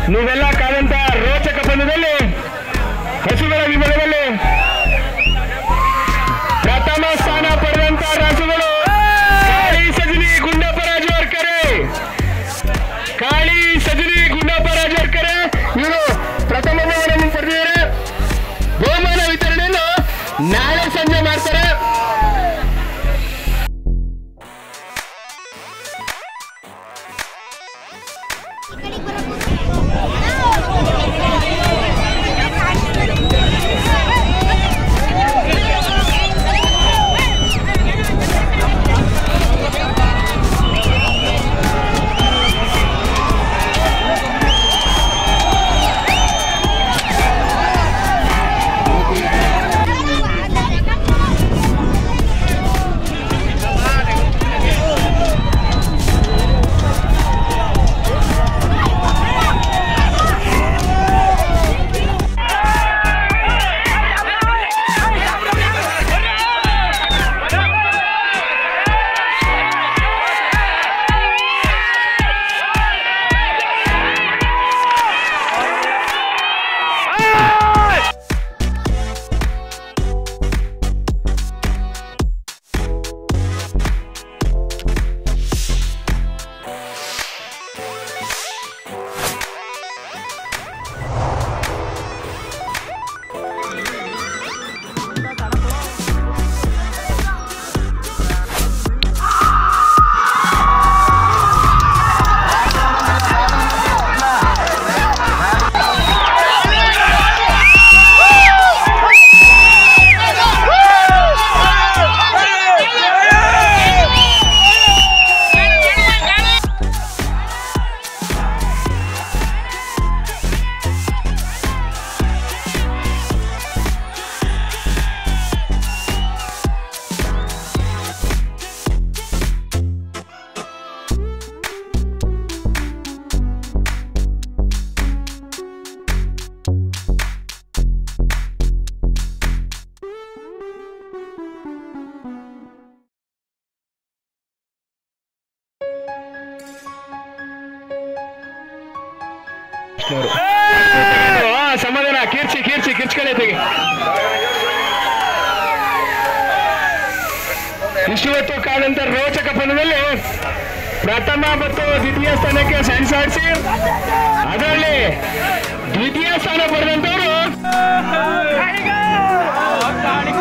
ನೀವೆಲ್ಲ ಕಾದಂತ ರೋಚಕ ಪಂದ್ಯದಲ್ಲಿ ಹಸುಗಳ ವಿಭಾಗದಲ್ಲಿ ಪ್ರಥಮ ಸ್ಥಾನ ಪಡೆದಂತ ರಾಸುಗಳು ಕಾಳಿ ಸಜನಿ ಗುಂಡಪ್ಪ ರಾಜವರ್ಕರೆ ಕಾಳಿ ಸಜನಿ ಗುಂಡಪ್ಪ ರಾಜವರ್ಕರೆ ಇವರು ಪ್ರಥಮ ಬಹುಮಾನವನ್ನು ಪಡೆದಿದ್ದಾರೆ ಬಹುಮಾನ ವಿತರಣೆಯನ್ನು ನಾಳೆ ಸಂಜೆ ಮಾಡ್ತಾರೆ ಆ, ಸಮಾಧಾನ ಕೀರ್ಚಿ ಕೀರ್ಚಿ ಕಿರ್ಚ್ಕೊಳ್ಳಿ ತೆಗಿ ಇಷ್ಟುವತ್ತು ಕಾದಂತ ರೋಚಕ ಪಂದ್ಯದಲ್ಲಿ ಪ್ರಥಮ ಮತ್ತು ದ್ವಿತೀಯ ಸ್ಥಾನಕ್ಕೆ ಸೆಣಸಾಡಿಸಿ ಅದರಲ್ಲಿ ದ್ವಿತೀಯ ಸ್ಥಾನ ಪಡೆದಂತವರು